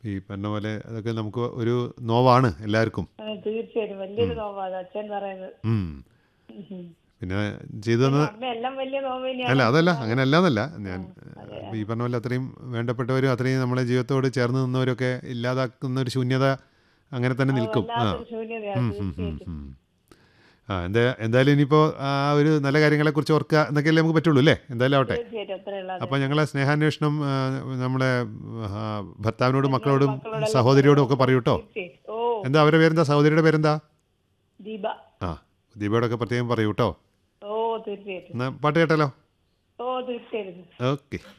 ഈ പറഞ്ഞ പോലെ അതൊക്കെ നമുക്ക് ഒരു നോവാണ് എല്ലാവർക്കും ആ, തീർച്ചയായിട്ടും വലിയൊരു നോവാണ് അച്ഛൻ പറയുന്നത് ഉം. ഉം. പിന്നെ ചെയ്തു തന്ന അമ്മ എല്ലാം വലിയ നോവ് തന്നെയാണ് അല്ല അതല്ല അങ്ങനെ അല്ലാന്നല്ല ഞാൻ ഈ പറഞ്ഞ പോലെ അത്രയും വേണ്ടപ്പെട്ടവരും അത്രയും നമ്മളെ ജീവിതത്തോട് ചേർന്ന് നിന്നവരൊക്കെ ഇല്ലാതാക്കുന്ന ഒരു ശൂന്യത അങ്ങനെ തന്നെ നിൽക്കും ആ വല്ലാത്തൊരു ശൂന്യതയാണ് ഉം, ഉം, ഉം, തീർച്ചയായിട്ടും ഉം. ആ എന്താ എന്തായാലും ഇനിയിപ്പോൾ ആ ഒരു നല്ല കാര്യങ്ങളെക്കുറിച്ച് ഓർക്കുക എന്നൊക്കെയല്ലേ നമുക്ക് പറ്റുള്ളൂ അല്ലേ എന്തായാലും ആവട്ടെ തീർച്ചയായിട്ടും അത്രയുള്ള അപ്പോൾ ഞങ്ങളെ സ്നേഹാന്വേഷണം ആ, നമ്മുടെ ആ, ഭർത്താവിനോടും മക്കളോടും സഹോദരിയോടും ഒക്കെ പറയൂ കേട്ടോ തീർച്ചയായിട്ടും ഓ എന്താ അവരുടെ പേരെന്താ സഹോദരിയുടെ പേരെന്താ ദീപ ആ ദീപയോടൊക്കെ പ്രത്യേകം പറയൂ കേട്ടോ ഓ തീർച്ചയായിട്ടും എന്നാൽ പാട്ട് കേട്ടാലോ ഓ തീർച്ചയായിട്ടും ഓക്കെ